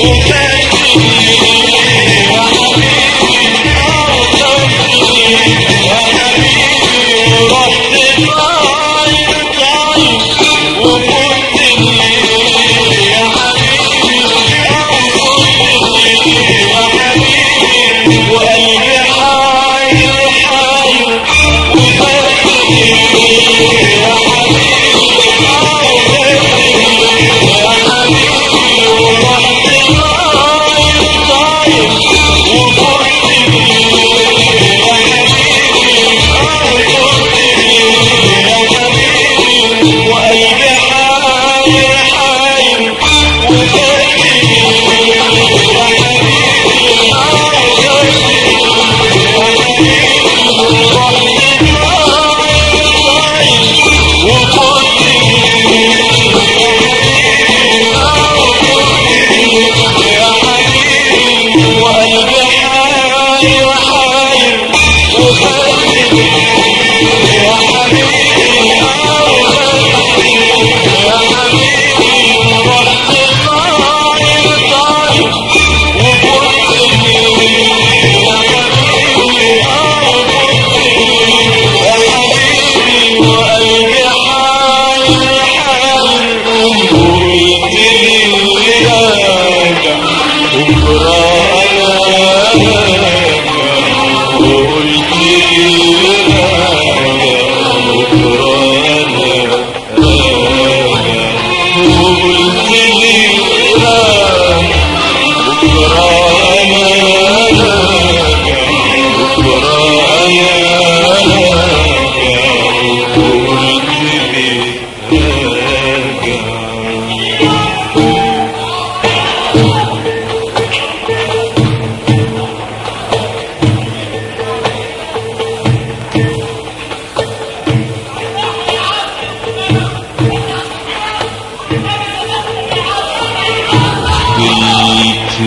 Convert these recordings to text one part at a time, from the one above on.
كنت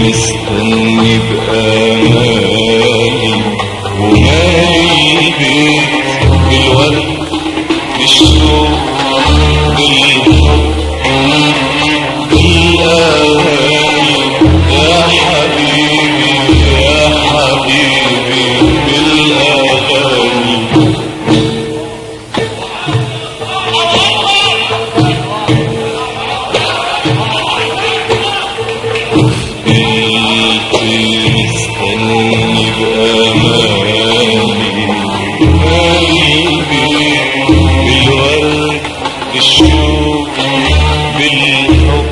مستني بأمالي ومالي البيت بالورد بالشوق بالحب بالأغاني يا حبيبي يا حبيبي بالأغاني كنت مستني بأماني مالي البيت بالورد بالشوق بالحب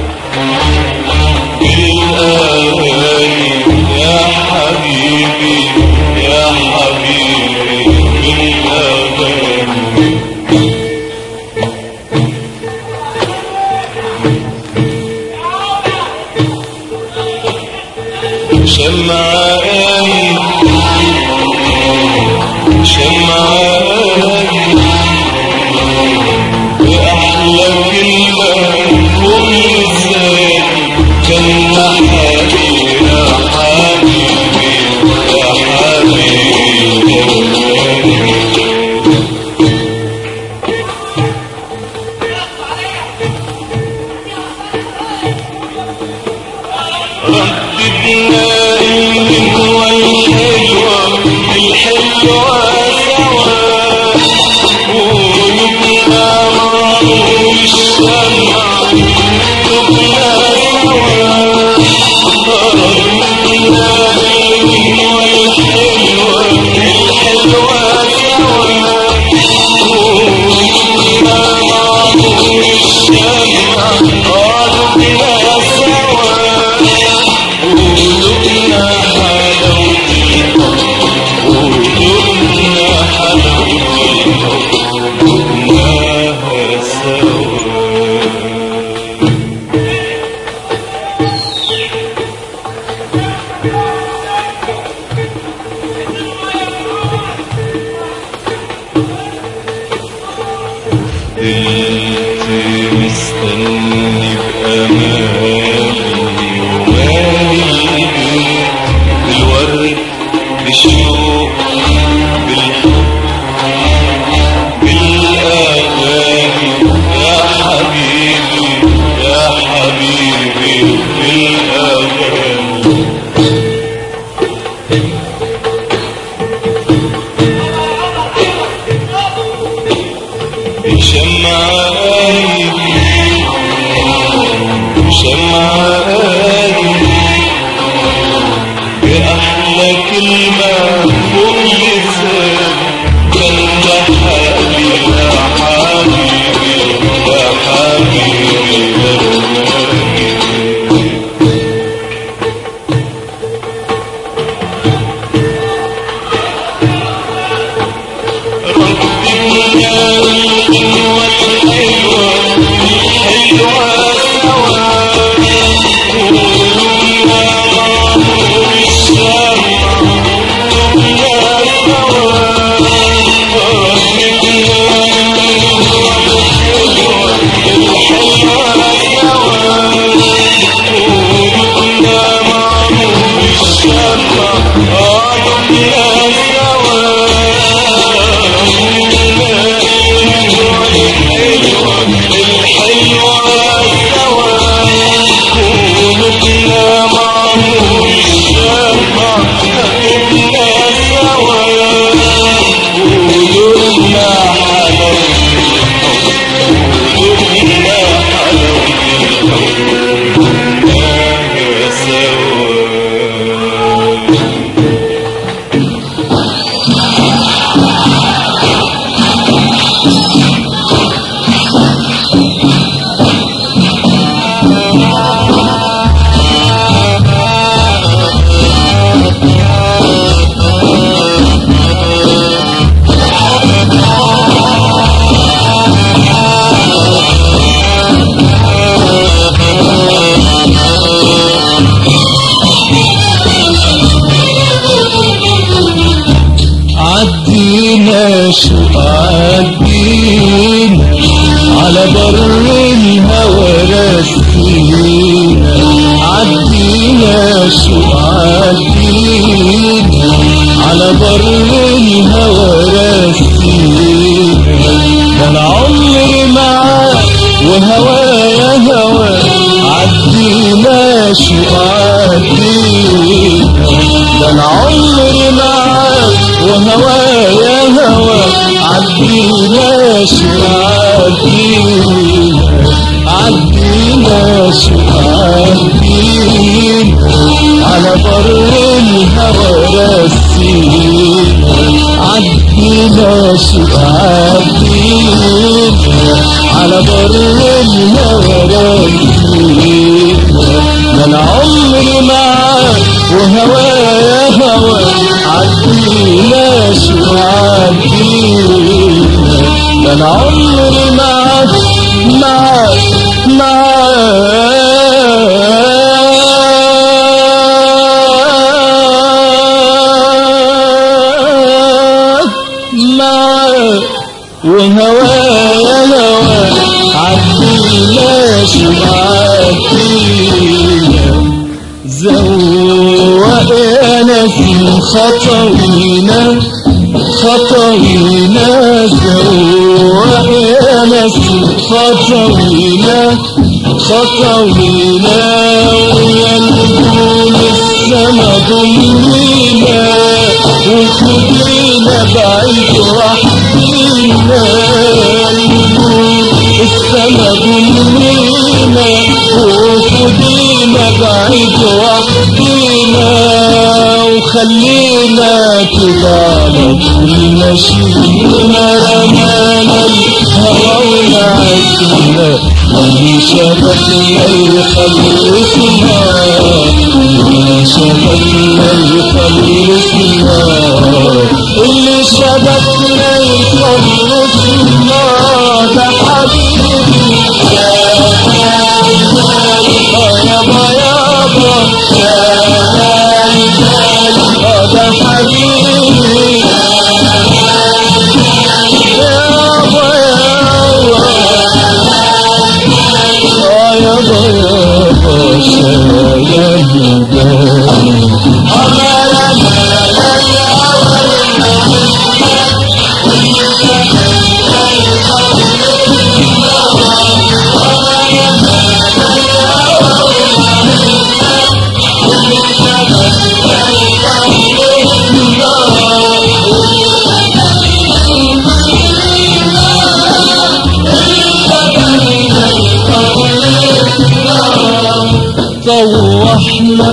بالأغاني يا حبيبي يا حبيبي بالأغاني شمعاني شمعاني بأحلى كلمة كل ازاي كان حبيبي يا حبيبي يا حبيبي رددنا الهوى الحلوة الحلوة سوا وقلوبنا معروف الشمع تبنا سوا رددنا الهوى الحلوة الحلوة سوا وقلوبنا معروف الشمع تبنا سوا شو عدينا ده انا عمري معاك وهوايا هوا عدينا شو عدينا عدينا شو عدينا على بر الهوى رسينا عدينا شو عدينا على بر الهوى رسينا ده انا عمري معاك وهوايا هوا عدينا شو عدينا ده انا عمري معاك معاك معاك معاك وهوايا هوا عدينا شو عدينا زوق يا نسيم خطوينا خطوينا زوق يا نسيم خطوينا خطوينا ويا نجوم السما ضمينا وخدينا بعيد وحدينا نجوم السما ضمينا وخدينا بعيد وحدينا وخلينا كده على طول ماشينا رمانا الهوى ونعسنا اللي شبكنا يخلصنا اللي شبكنا يخلصنا اللي شبكنا يخلصنا ده حبيبي يا يابا يابا يا ده حبيبي يابا يابا آه يابا يابا شايل طوحنا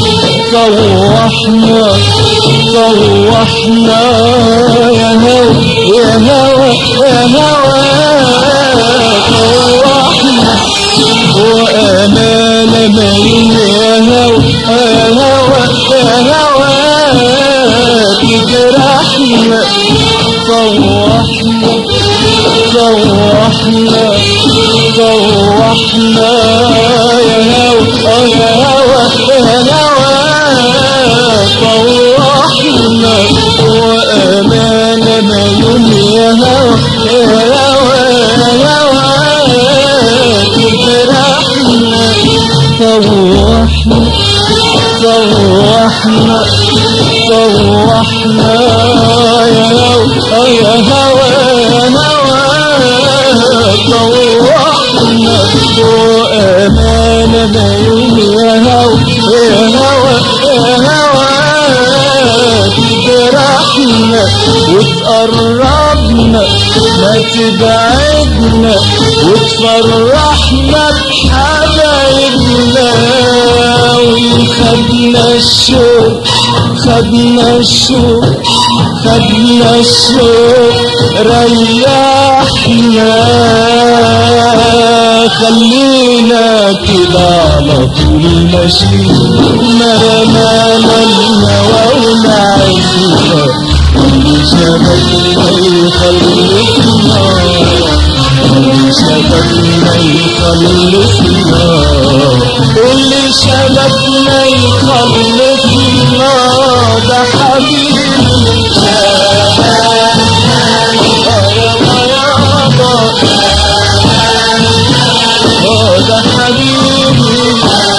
طوحنا طوحنا يا هوا يا هوا يا هوا طوحنا وأمانة مين يا هوا يا هوا يا هوا تجرحنا طوحنا طوحنا طوحنا يا هوا آه يا هوا يا هوا طوحنا وأمانة مليون يا هوا يا هوا يا هوا تجرحنا طوحنا طوحنا طوحنا يا هوا آه يا هوا يا هوا طوحنا وأمانة مليون يا هوا يا هوا يا هوا تجرحنا وتقربنا ما تبعدنا وتفرحنا بحبايبنا وخدنا الشوق خدنا الشوق خدنا الشوق ريحنا خلينا كده على طول ماشيين ما رمانا الهوى ونعيشنا اللي شبكنا يخلصنا اللي شبكنا يخلصنا اللي شبكنا يخلصنا ده حبيبي يابا يابا اه ده حبيبي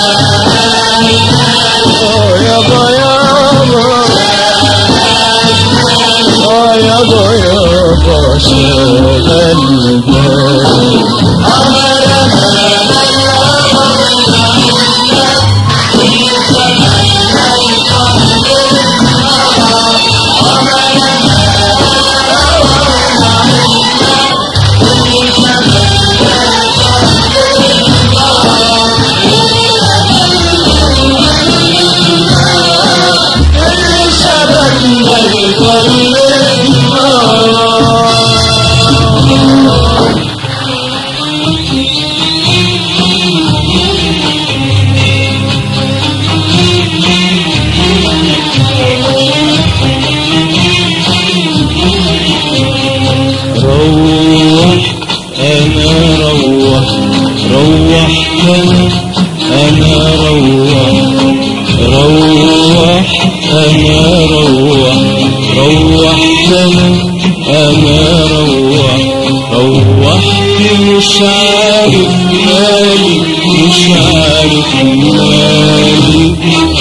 اه يابا يابا اه يابا يابا شغل بالي روح روح انا روح روحت انا انا روح روحت مش عارف مالي مش عارف مالي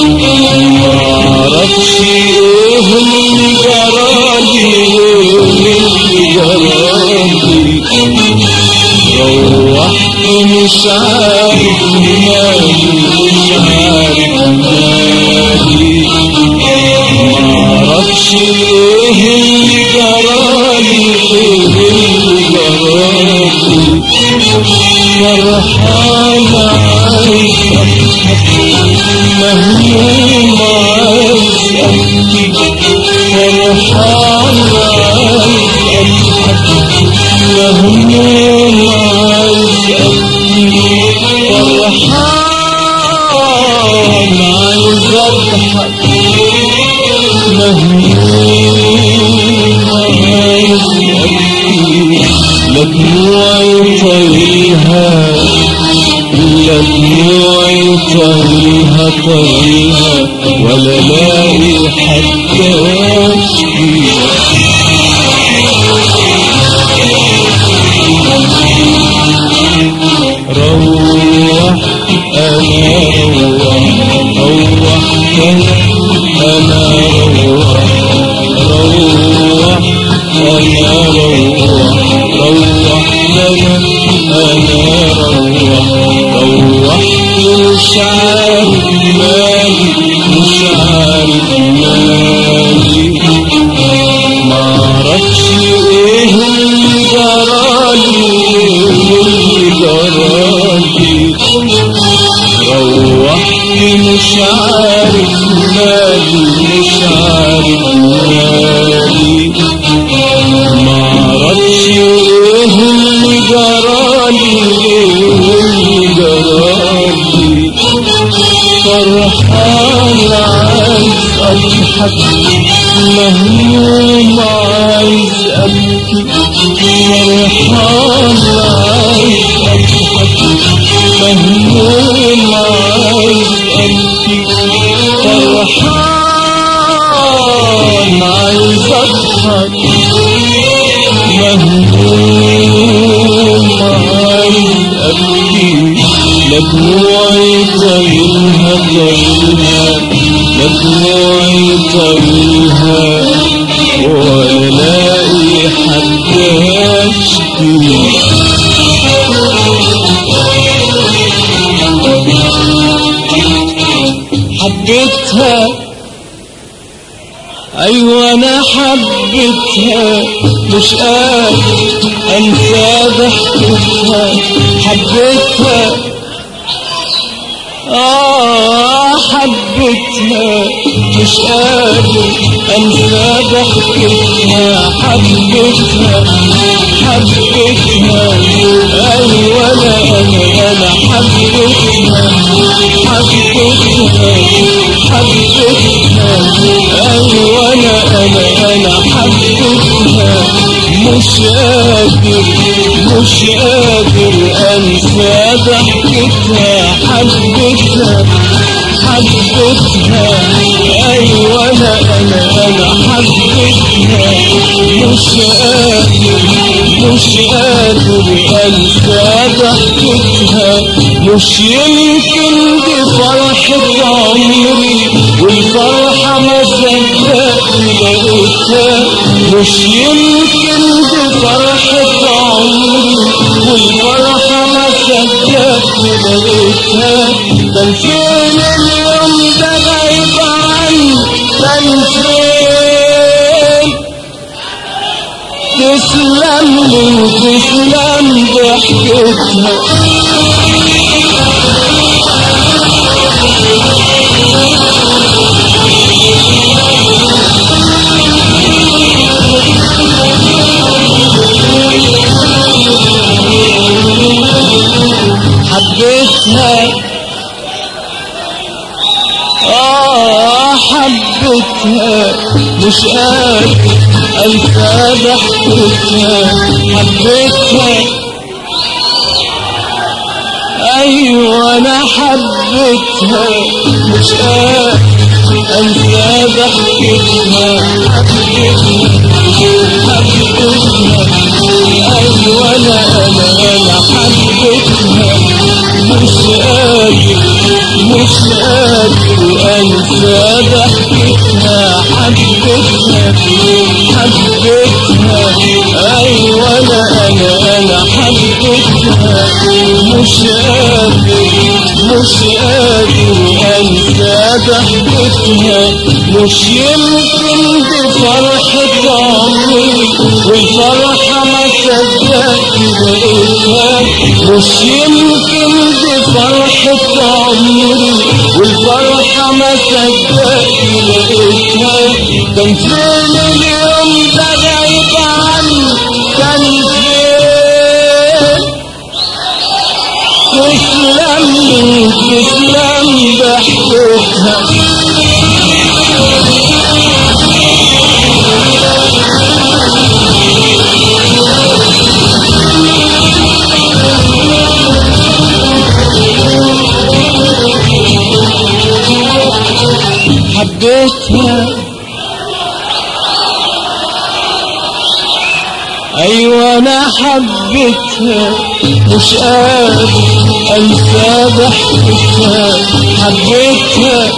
معرفش ايه اللي جرالي ايه اللي جرالي روحت مش عارف مالي مش عارف مالي معرفش ايه اللي جرالي ايه اللي جرالي فرحان عايز اضحك مهموم عايز ابكي فرحان عايز اضحك مهموم عايز ابكي فرحان عايز اضحك مهموم عايز ابكي لا دموعي طريها لا دموعي طريها طريها ولا لاقي حتى اشكيها روح انا روح روح انا روح روح انا روح روح انا انا روح روحت مش عارف مالي مش عارف مالي معرفش ايه اللي جرالي ايه اللي جرالي روحت مش عارف مالي مش عارف مالي معرفش ايه اللي جرالي ايه اللي جرالي فرحان عايز اضحك مهموم عايز ابكي فرحان عايز اضحك مهموم عايز ابكي فرحان عايز اضحك مهموم عايز ابكي لا دموعي طريها طريها لا دموعي طريها ولا لاقي حد اشكي حبيتها ايوه انا حبيتها مش قادر انسى ضحكتها حبيتها آه حبيتها مش قادر أنسى ضحكتها حبيتها حبيتها أيوة أنا أنا أنا حبيتها حبيتها حبيتها أيوة أنا أنا أنا حبيتها مش قادر مش قادر أنسى ضحكتها حبيتها حبيتها أيوة أنا أنا أنا حبيتها مش قادر مش قادر أنسى ضحكتها مش يمكن دي فرحة عمري والفرحة ما صدقت لقيتها مش يمكن دي فرحة عمري والفرحة ما صدقت لقيتها كان فين اليوم ده غايب عني كان فين تسلم لي وتسلم ضحكتها حبيتها آه حبيتها مش قادر أنسى ضحكتها حبيتها ايوه انا حبيتها مش قادر انسى ضحكتها حبيتها حبيتها ايوه انا انا انا حبيتها مش قادر مش قادر انسى ضحكتها حبيتها حبيتها ايوه انا انا انا حبيتها مش قادر مش قادر انسى ضحكتها مش يمكن دي فرحة عمري والفرحة ما صدقت لقيتها مش يمكن دي فرحة عمري والفرحة ما صدقت لقيتها كان فين اليوم ده غايب عني كان فين تسلم لي تسلم ضحكتها حبيتها ايوه انا حبيتها مش قادر انسى ضحكتها حبيتها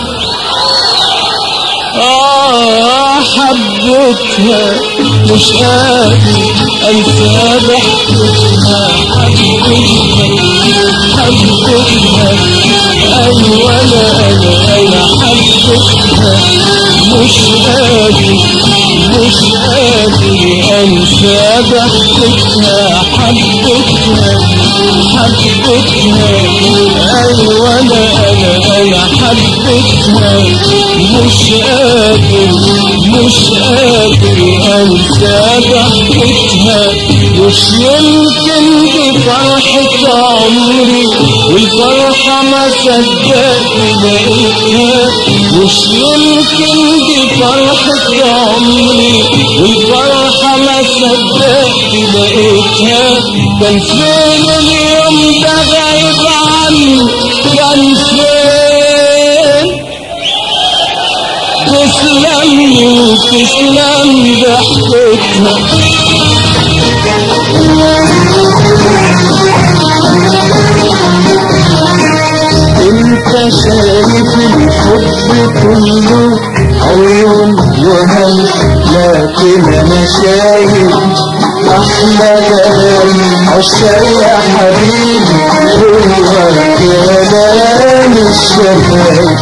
آه حبيتها مش قادر أنسى ضحكتها حبيتها حبيتها أيوة أنا أنا أنا حبيتها مش قادر مش قادر أنسى ضحكتها حبيتها حبيتها أيوة أنا أنا أنا حبيتها مش قادر مش قادر انسى ضحكتها مش يمكن دي فرحة عمري والفرحة ما صدقت لقيتها مش يمكن دي فرحة عمري والفرحة ما صدقت لقيتها كان فين اليوم ده غايب عني كان فين تسلم لي تسلم ضحكتها انت شايف الحب كله عيون وهم لكن انا شايف احلى كلام عشاق يا حبيبي هو كلام الشباب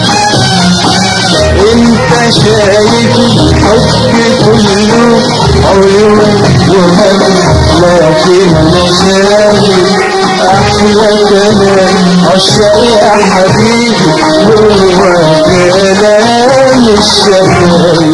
انت شايف الحب كله عيون وهم لكن انا شايف احلى كلام عشاق يا حبيبي هو كلام الشباب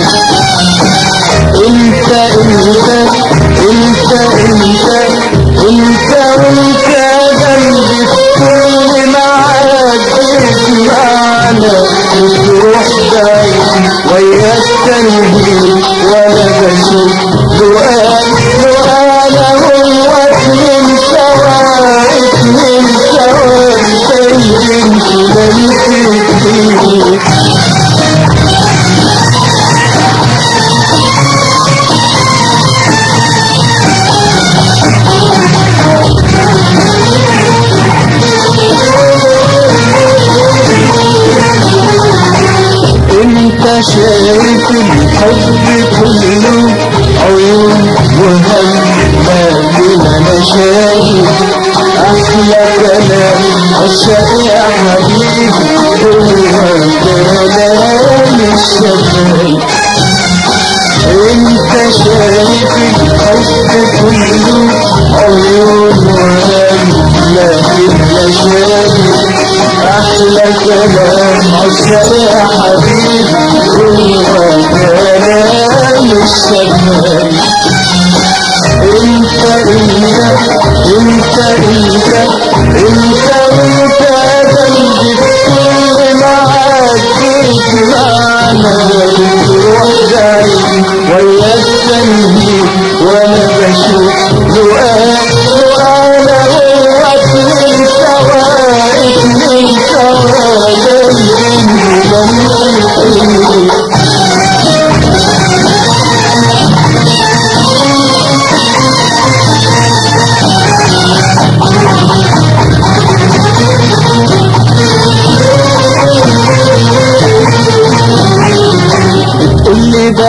انت انت انت انت انت وانت جنبي في كل معاك بتسمعنا وتروح بعيد ويا التنهيد وانا بشوف دعاء دعاء هو اتنين سوا اتنين سوا سايبين كده نسيت انت شايف الحب كله عيون وهم لكن انا شايف احلى كلام عشاق يا حبيبي هو كلام الشباب انت شايف الحب كله عيون وهم لكن انا شايف احلى كلام عشاق يا حبيبي هو كلام الشباب انت انت انت انت انت وانت قلبي في كل معاك بتسمعنا بتروح جاي ويا التنهيد وانا بشوف لقاء لقاء هو اتنين سوا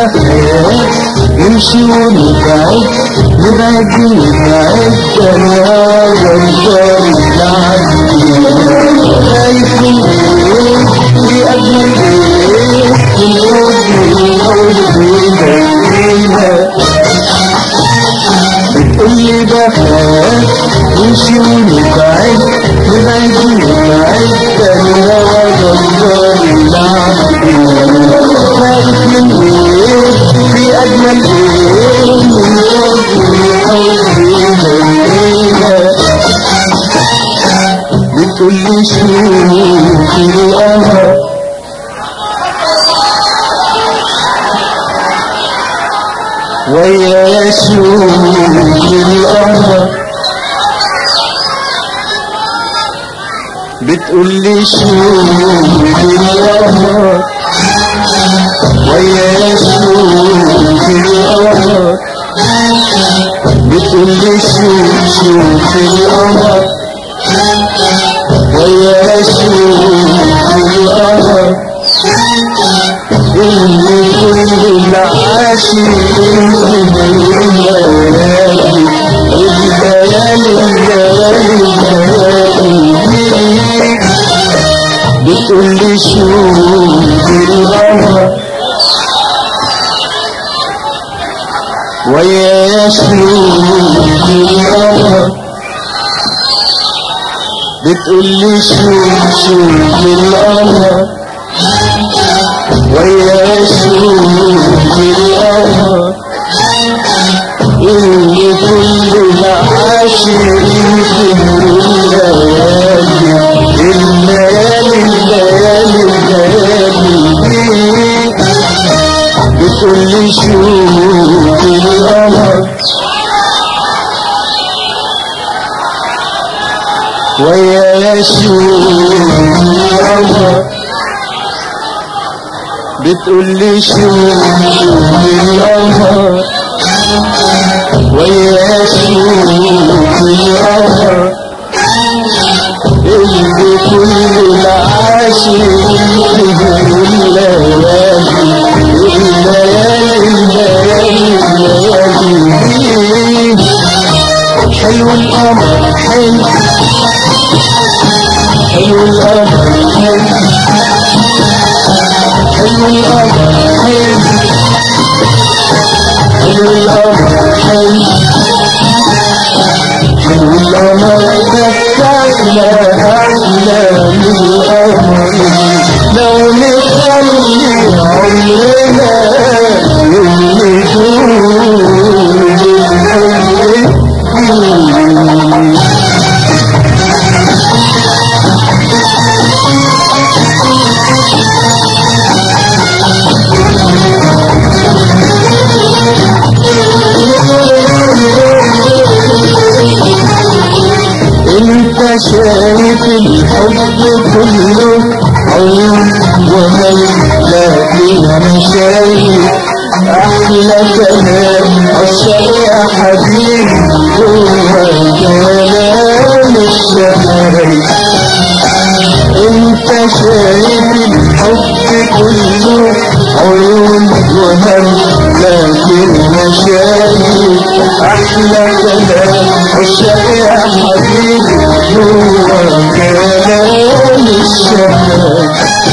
بخاف نمشي ونبعد نبعد نبعد انا غدار العدي خايف من ايه في اجمل ايه من قلبي من قلبي بتقولي بخاف نمشي ونبعد نبعد نبعد انا غدار العدي خايف من ايه في اجمل ايه من قلبي قلبي بتقولي شوفي القمر ويا شوفي القمر بتقولي شوفي القمر ويا شوفي القمر بتقولي شوف شوف القمر ويا شوف القمر اللي كل العاشقين في الليالي الليالي الليالي الليالي بتقولي شوف القمر ويا شوف القمر بتقولي شوف شوف القمر ويا شوف القمر اللي كل العاشقين في الليالي الليالي الليالي الليالي بتقولي شوف القمر ويا شوف القمر بتقولي شوف شوف القمر ويا شوف القمر اللي كل العاشقين في الليالي الليالي الليالي الليالي حلو القمر حلو حلو القمر حلو حلو القمر حلو حلو القمر حلو حلو القمر بس احلى احلى من القمر لو نخلي عمرنا اللي طول انت شايف الحب كله عيون وهي لكن انا شايف احلى كلام عشان يا حبيبي هو كلام الشهري انت شايف الحب كله عيون وهم لكن انا شايف احلى كلام عشان يا حبيبي هو كلام الشهر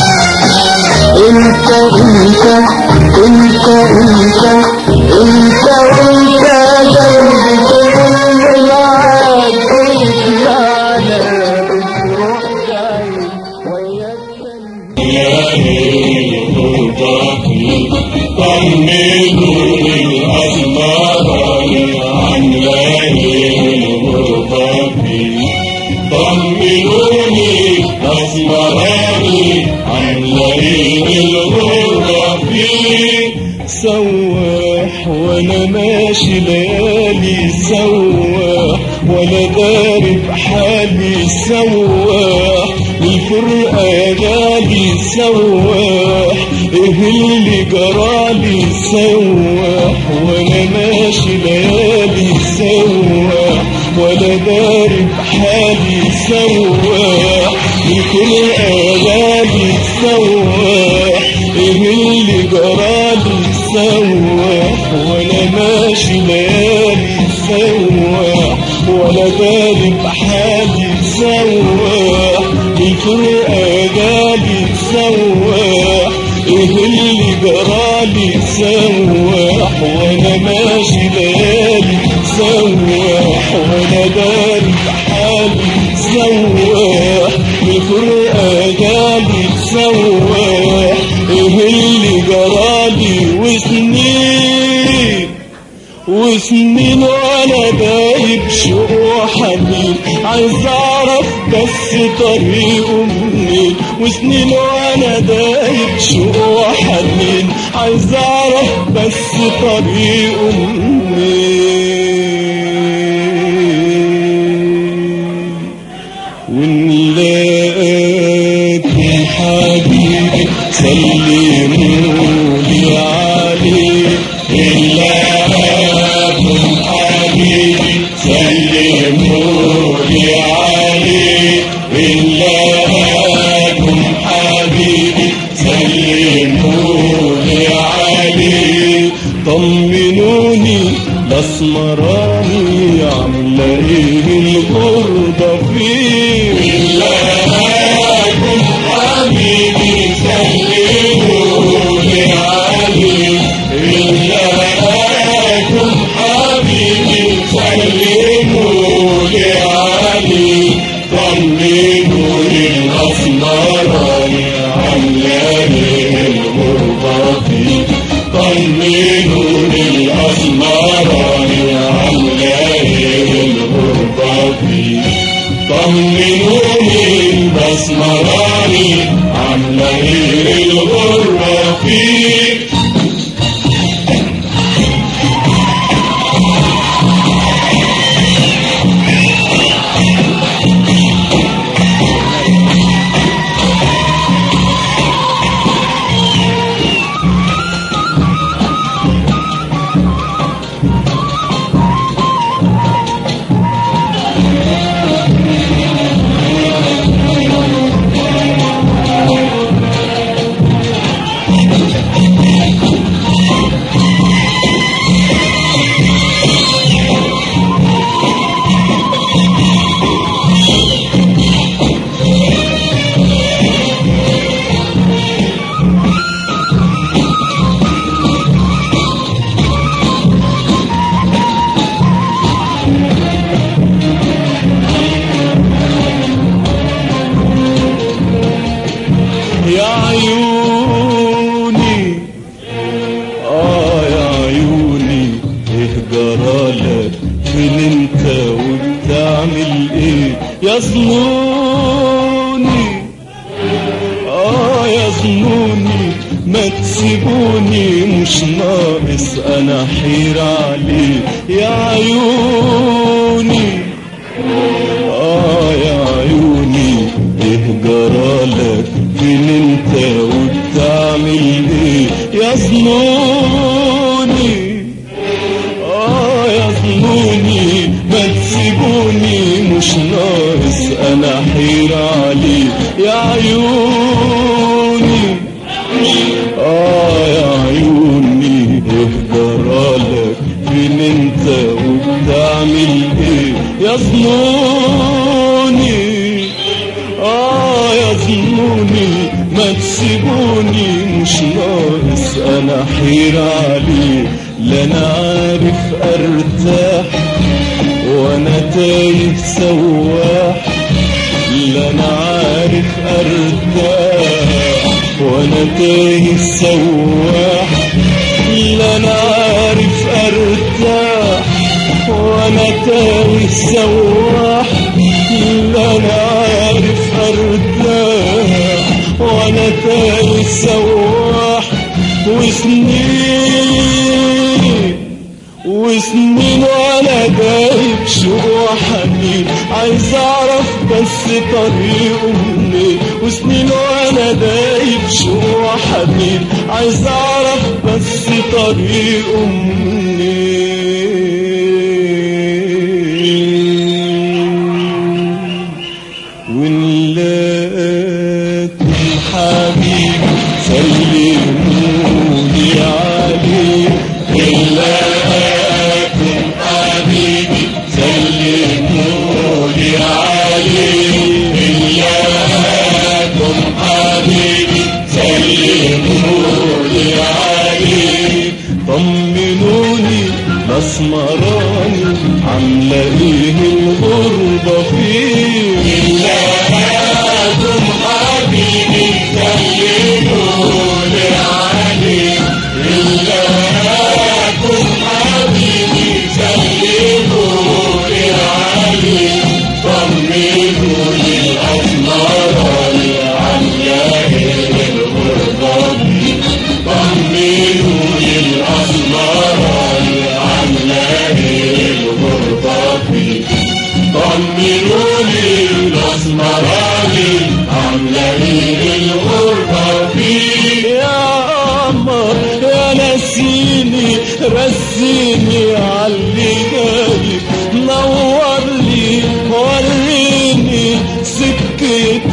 انت انت انت انت انت انت قلبي كل معاك على بتروح جاي وياك طمنوني الأسمراني عن ليل الغربة طمنوني أسمراني عن ليل الغربة سواح وانا ماشي ليالي سواح وانا داري بحالي سواح الفرقة يا غالي سواح ايه اللي جرالي سواح وانا ماشي ليالي سواح وانا داري بحالي سواح الفرقة يا غالي سواح ايه اللي جرالي سواح وانا ماشي ليالي سواح ولا داري بحالي سواح الفرقة جالي سواح ايه اللي جرالي سواح وانا ماشي ليالي سواح وانا داري بحالي سواح الفرقة جالي سواح ايه اللي جرالي وسنين وسنين وانا دايب شوق وحنين عايز اعرف بس طريقه منين وسنين وانا دايب شوق وحنين عايز اعرف بس طريقه منين ونلاقيكم حبيبي سلمولي عليه إلاكم حبيبي سلمولي عليه إلاكم حبيبي سلمولي عليه طمنوني الاسمراني عامله ايه الغربه فيه إلاكم حبيبي سلمولي عليه إلاكم حبيبي سلمولي عليه طمنوني الأسمراني عملاني الغربة فيه طمنوني الأسمراني عملاني الغربة فيه طمنوني الأسمراني عملاني الغربة فيه يا عيوني اه يا عيوني ايه جرالك فين انت وبتعمل ايه يا ظنوني اه يا ظنوني ما تسيبوني مش ناقص انا حير عليه يا عيوني آه يا عيوني إيه جرالك فين انت وبتعمل ايه يا ظنوني آه يا ظنوني ما تسيبوني مش ناقص أنا حير عليه يا عيوني آه يا عيوني إيه جرالك فين انت وبتعمل ايه يا ظنوني آه يا ظنوني ما تسيبوني مش ناقص أنا حير عليه لا أنا عارف أرتاح وأنا تايه سواح لا أنا عارف أرتاح وأنا تايه سواح لا أنا عارف أرتاح وأنا تايه سواح لا أنا عارف أرتاح وأنا تايه سواح وسنين وسنين وانا دايب شوق وحنين عايز اعرف بس طريقه منين وسنين وانا دايب شوق وحنين عايز اعرف بس طريقه منين ونلاقيكم حبيبي سلموني عليه الاسمراني عامله ايه الغربه فيه إلهكم حبيبي كلموا لي عليه إلهكم حبيبي كلموا لي عليه طمنوا لي الأسمران عن جاهل الغربة فيه طمنوا لي الأسمران عن جاهل الغربة فيه طمنوني الاسمراني عامله ايه الغربه فيه يا قمر يا نسيني رسيني عاللي جاي نور لي وريني سكة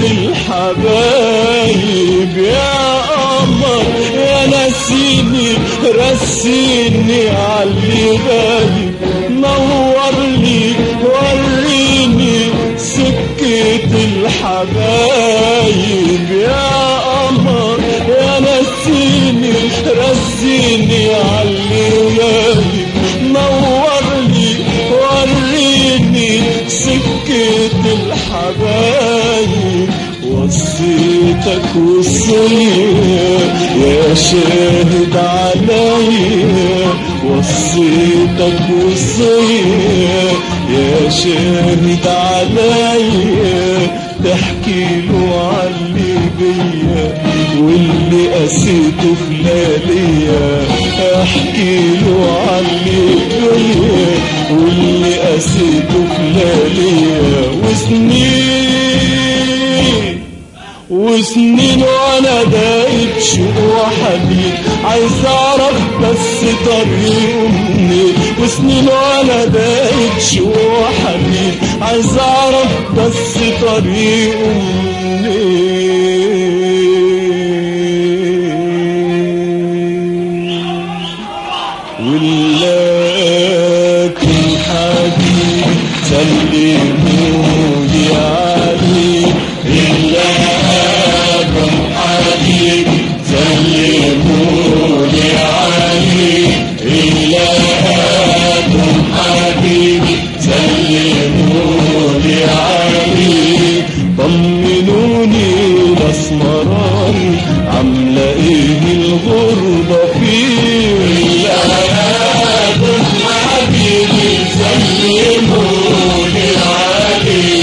الحبايب يا قمر يا نسيني رسيني عاللي جاي نور لي وريني سكة الحبايب يا قمر يا نسيني رسيني عاللي غايب نور لي وريني سكة الحبايب وصيتك وصية يا شاهد عليا وصيتك وصية يا شاهد عليا تحكي له علي بيا واللي قسيته في لياليا احكي له علي بيا واللي قسيته في لياليا وسنين وسنين وانا دايب شوق وحنين عايز اعرف بس طريقه منين وسنين وانا دايب شوق وحنين عايز اعرف بس طريقه منين ولكن حبيبي سلموني عليه إلهكم حبيبي سلموني عليه إلهكم حبيبي سلموني عليه طمنوني الاسمراني عامله ايه الغربه فيه إلهكم حبيبي سلموني عليه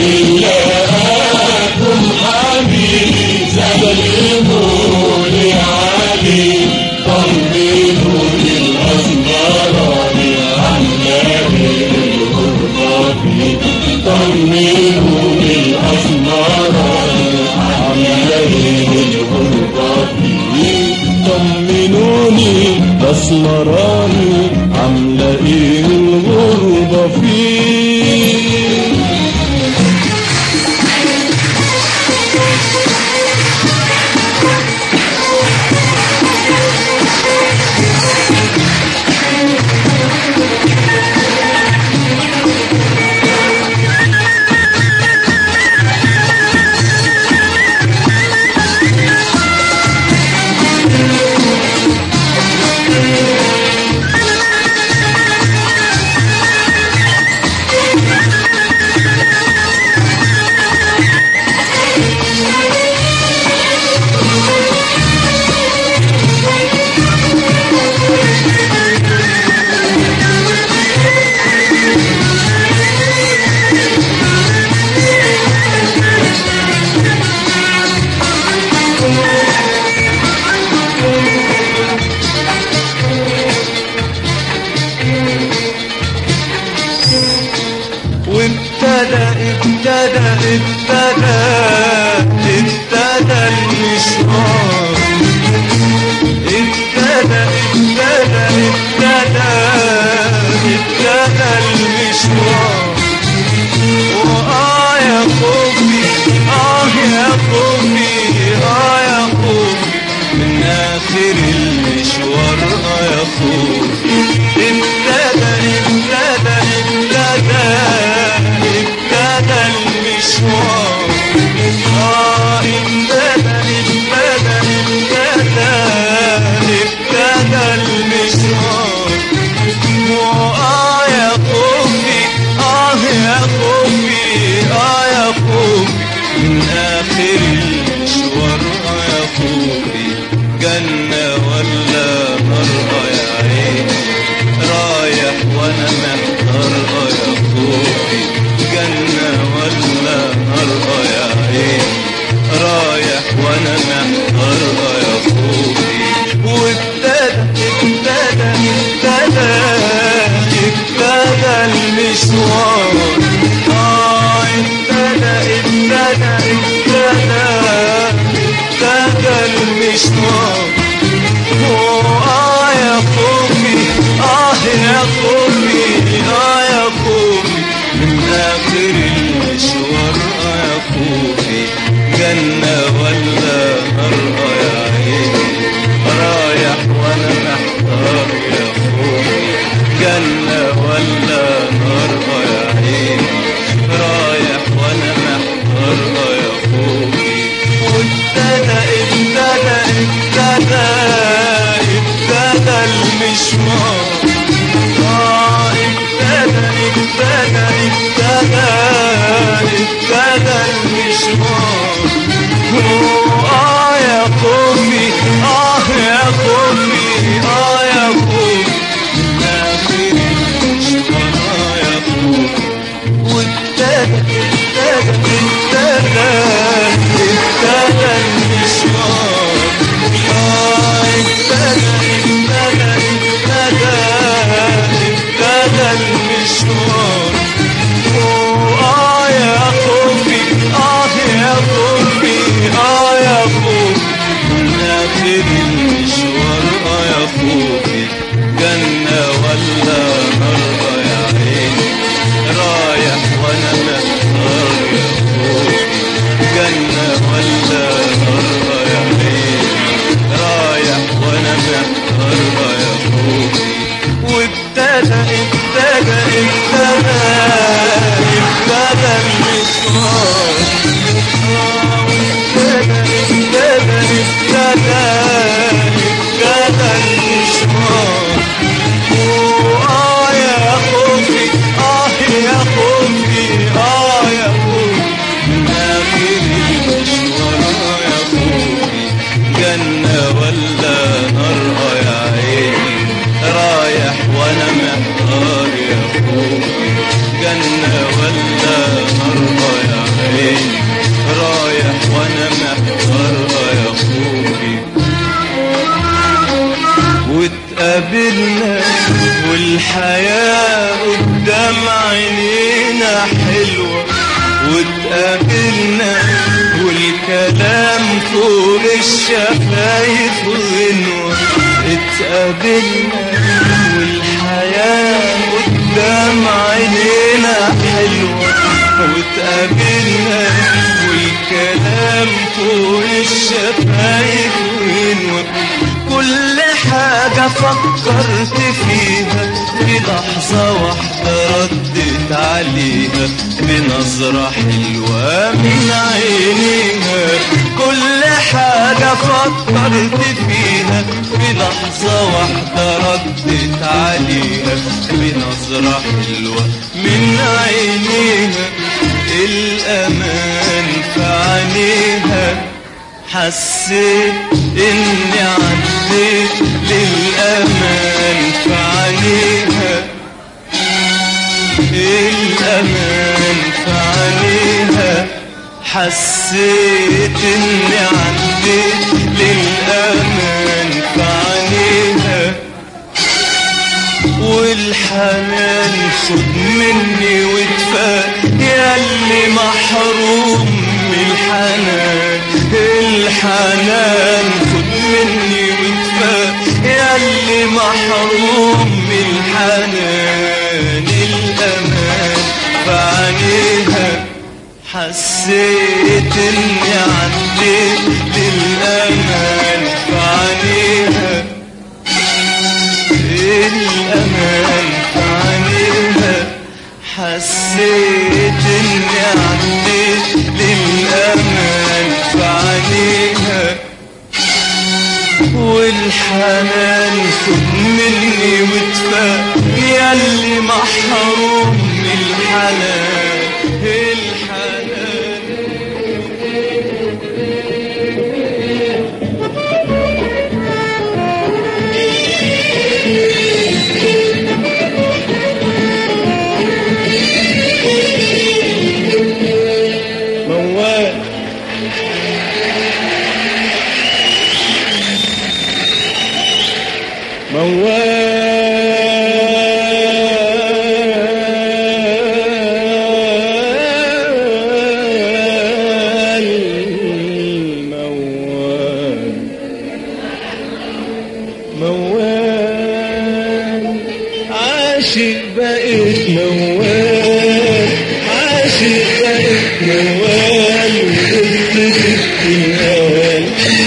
إلهكم حبيبي سلموني عليه طمنوني الأسمراني عن جاهل الغربة فيه طمنوني الأسمراني عن جاهل الغربة فيه طمنوني الاسمراني عامله ايه الغربه فيه وابتدى ابتدى ابتدى ابتدى المشوار ابتدى ابتدى ابتدى ابتدى المشوار وآه يا خوفي آه يا خوفي آه يا خوفي من آخر المشوار آه يا خوفي ابتدى ابتدى ابتدى ابتدى المشوار آه ابتدى ابتدى ابتدى ابتدى المشوار جنة ولا نار يا عيني رايح وانا محتار يا خوفي جنة ولا نار يا عيني رايح وانا محتار يا خوفي وابتدى ابتدى ابتدى ابتدى المشوار اه ابتدى ابتدى ابتدى ابتدى المشوار آه يا خوفي آه يا خوفي آه يا خوفي من آخر المشوار آه يا خوفي جنة ولا نار آه يا عيني رايح وأنا محتار يا خوفي جنة ولا نار آه يا عيني رايح وأنا محتار آه يا خوفي وابتدى ابتدى ابتدى ابتدى المشوار آه ابتدى ابتدى ابتدى ابتدى المشوار آه يا خوفي آه يا خوفي آه يا خوفي من آخر المشوار آه يا خوفي وابتدى ابتدى ابتدى ابتدى المشوار آه ابتدى ابتدى ابتدى ابتدى المشوار آه يا خوفي آه يا خوفي آه يا خوفي من آخر المشوار آه يا خوفي جنة ولا نار آه يا عيني رايح وانا محتار يا خوفي جنة ولا نار يا عيني رايح وانا محتار يا خوفي وابتدى ابتدى ابتدى ابتدى المشوار آه، ابتدى ابتدى ابتدى ابتدى المشوار آه يا خوفي آه يا خوفي آه يا خوفي من آخر المشوار آه يا خوفي جنة ولا نار آه يا عيني رايح وأنا محتار يا خوفي جنة ولا نار آه يا عيني رايح وأنا محتار آه يا خوفي واتقابلنا والحياة قدام عينينا حلوة واتقابلنا والكلام فوق الشفايف غنوة اتقابلنا والحياة قدام عينينا حلوة واتقابلنا والكلام فوق الشفايف غنوة كل حاجة فكرت فيها في لحظة واحدة ردت عليها بنظرة حلوة من عينيها كل حاجة فكرت فيها في لحظة واحدة ردت عليها بنظرة حلوة من عينيها الأمان في عينيها حسيت اني عديت للامان في عينيها الامان في عينيها حسيت اني عديت للامان في عينيها والحنان خد مني وادفى ياللي محروم من الحنان الحنان خد مني وادفى ياللي محروم من الحنان الامان في عينيها حسيت اني عديت للامان في عينيها الأمان في عينيها حسيت إني عديت للأمان في عينيها والحنان خد مني وادفى ياللي محروم من الحنان الحنان موال موال موال عاشق بقيت موال عاشق بقيت موال وقصتي بتنقال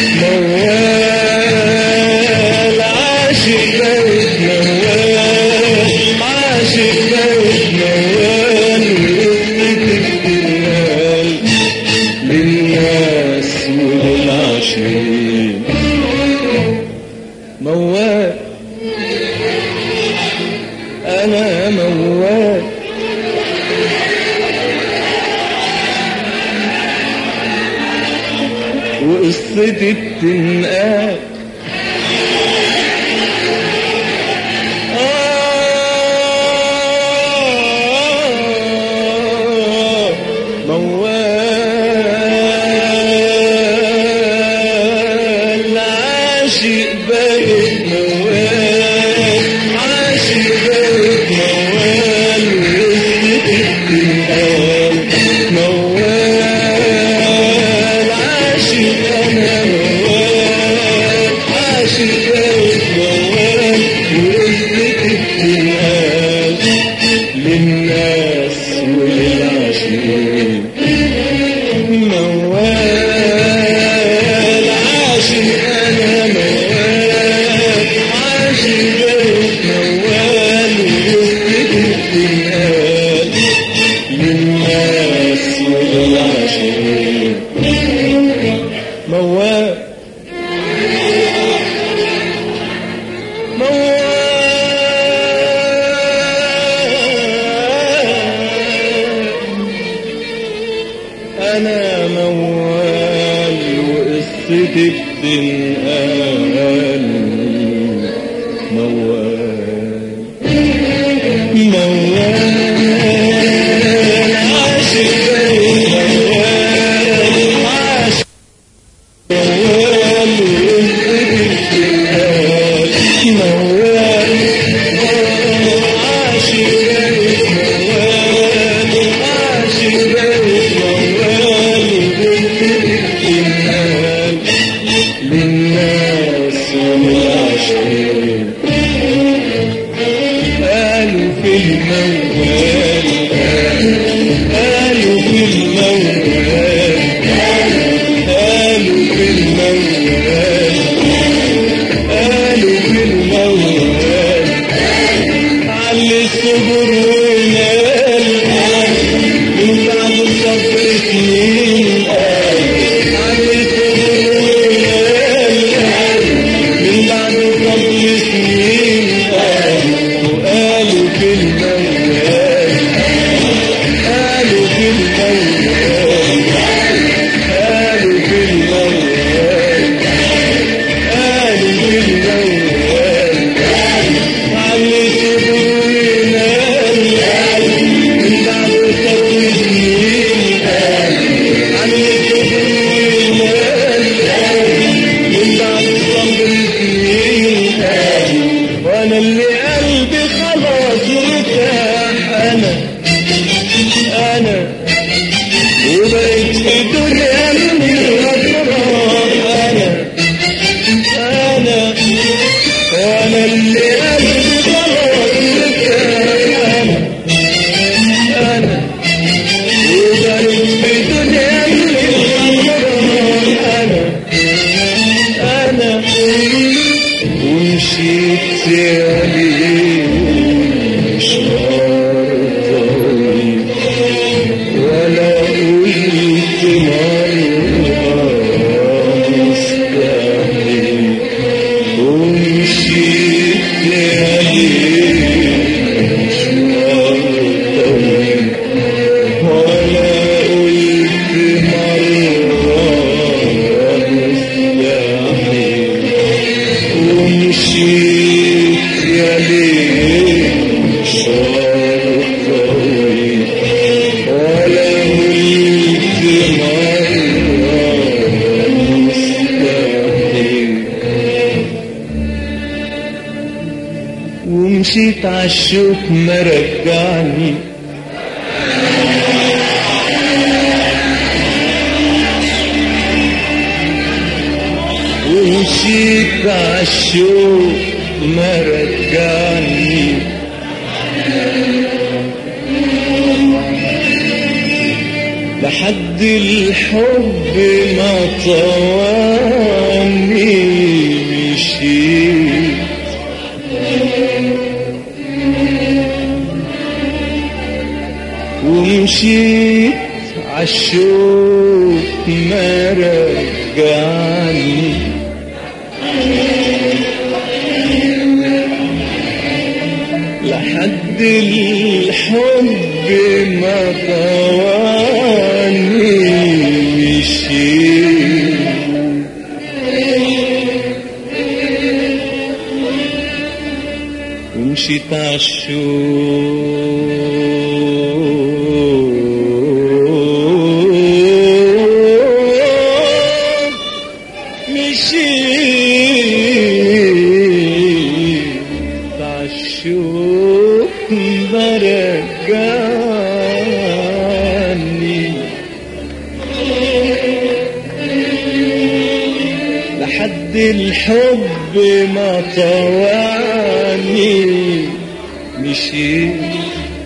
موال عاشق بقيت موال عاشق بقيت موال وقصتي بتنقال للناس وللعشيق موال انا موال وقصتي بتنقال آه موال عاشق بقيت موال عاشق بقيت موال وقصتي بتنقال موال عاشق انا موال عاشق بقيت موال وقصتي بتنقال للناس وللعشيق موال عاشق انا موال عاشق بقيت موال وقصتي بتنقال للناس وللعشيق موال موال أنا موال وقصتي بتنقال موال موال عاشق موال عاشق موال وقصتي بتنقال موال عاشق موال عاشق موال وقصتي بتنقال للناس وللعشيق قالوا في الموال قالوا في الموال قالوا في الموال قالوا في الموال علي الصبر ونال من بعد صبر سنين علي الصبر ونال من بعد صبر سنين وقالوا في الموال قالوا في الموال قالوا في الموال قالوا في الموال علي صبرنا من بعد صبر سنين علي صبرنا من بعد صبر سنين وانا اللي قلبي خلاص ارتاح انا انا وبقيت في الدنيا من الافراح انا انا وانا اللي قلبي خلاص ارتاح انا انا وبقيت في الدنيا من الافراح انا انا ومشيت عليه مشوار طويل ولا قلت مرة مستحيل ومشيت عليه مشوار طويل ولا قلت مرة مستحيل ومشيت يا ليل مشوار طويل ولا قلت مرة مستحيل ومشيت عالشوك ما رجعني ومشيت عالشوق ما رجعني لحد الحب ما طواني مشيت ومشيت عالشوق ما رجعني لحد الحب ما طواني مشيت ومشيت عالشوق مشيت عالشوق برجعني لحد الحب ما طواني مشيت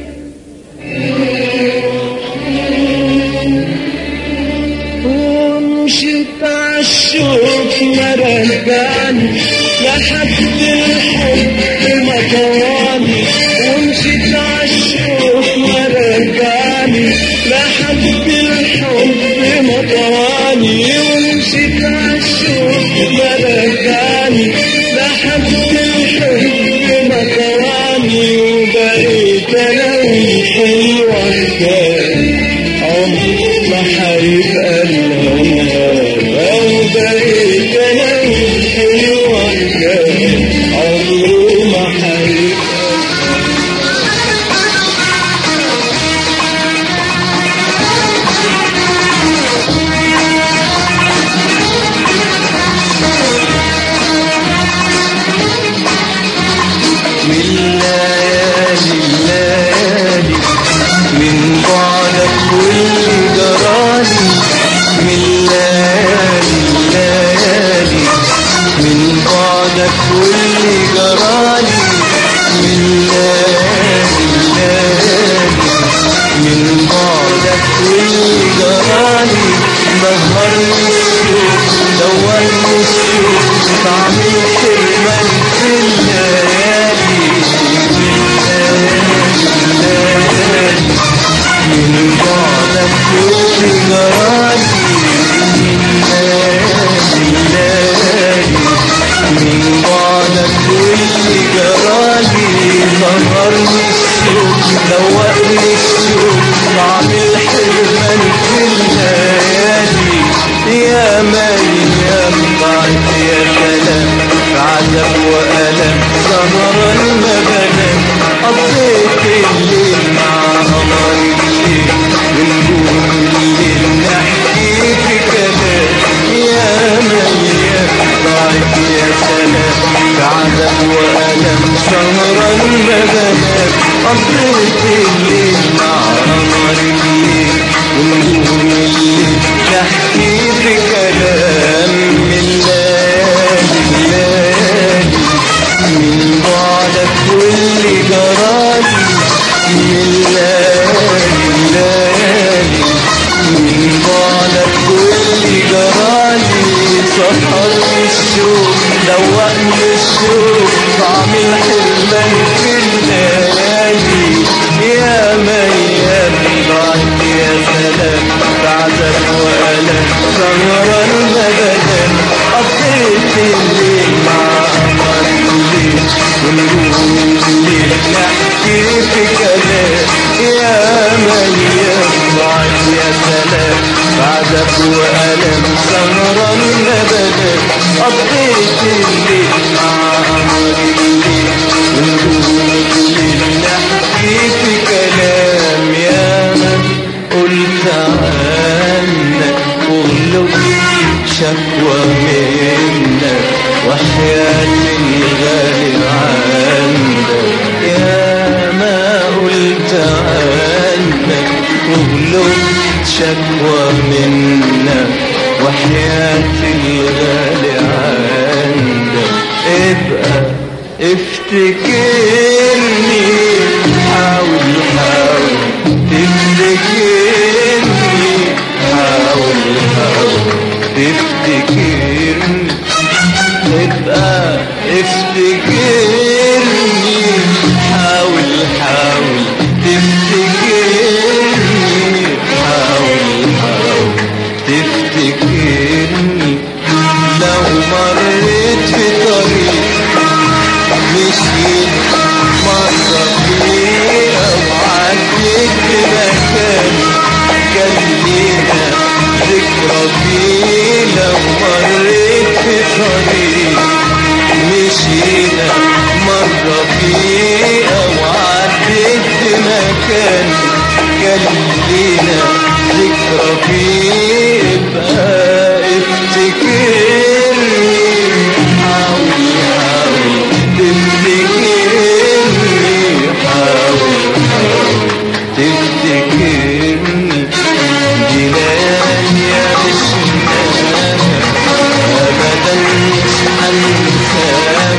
ومشيت عالشوق ما رجعني لحد الحب ما طواني ومشيت عالشوق ما رجعني لحد الحب ما طواني ومشيت عالشوق ما رجعني لحد الحب ما طواني وبقيت انا والحلوة كان عمري ما هيبقى لها لو بقيت انا والحلوة كان عمره ما هيبقى من ليالي الليالي من بعدك واللي جرالي من ليالي الليالي من بعدك واللي جرالي من ليالي الليالي من بعدك واللي جرالي نهرني الشوق دواني الشوق طعم الحرمان في الليالي الليالي من بعدك واللي جرالي الليالي الليالي من بعدك واللي جرالي نهرني الشوق دوقني الشوق طعم الحرمان في الليالي يا مريم ضعت يا كلام عذاب وألم سهرا ما بنام قضيت الليل مع قمر الليل ونجوم الليل نحكي في كلام يا مريم ضعت يا سلام عذاب وألم سهرا ما بنام قضيت الليل مع قمر الليل ونجوم الليل نحكي في كلام من ليالي الليالي من بعدك واللي جرالي من ليالي الليالي من بعدك واللي جرالي سهرني الشوق دوقني الشوق طعم الحرمان في الليالي يا ميام ضعت يا سلام بعدك وألم سهرا مبدا قضيت الليل مع قمر الليل ونجوم الليل نحكي في كلام يا ميام ضعت يا سلام بعدك وألم سهرا مبدا قضيت الليل مع قمر الليل ونجوم الليل نحكي في كلام يا من قلت عنك قلوب شكوى منك وحياتي الغالي عندك شكوى منا وحياة الغالي عندك ابقى افتكرني حاول حاول تفتكرني حاول حاول تفتكرني ابقى افتكرني حاول حاول تفتكرني حاول حاول تفتكرني لو مريت في طريق مشيت مرة فيها وعديت بمكان كان لينا ذكرى فيه لو مريت في طريق مشينا مرة فيها وعديت بمكان كان لينا ذكرى فيه بقى افتكرني حاول حاول تفتكرني حاول حاول تفتكرني جناني عشناها أبدا مش هنساها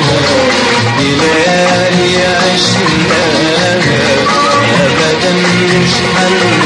جناني عشناها أبدا مش هنساها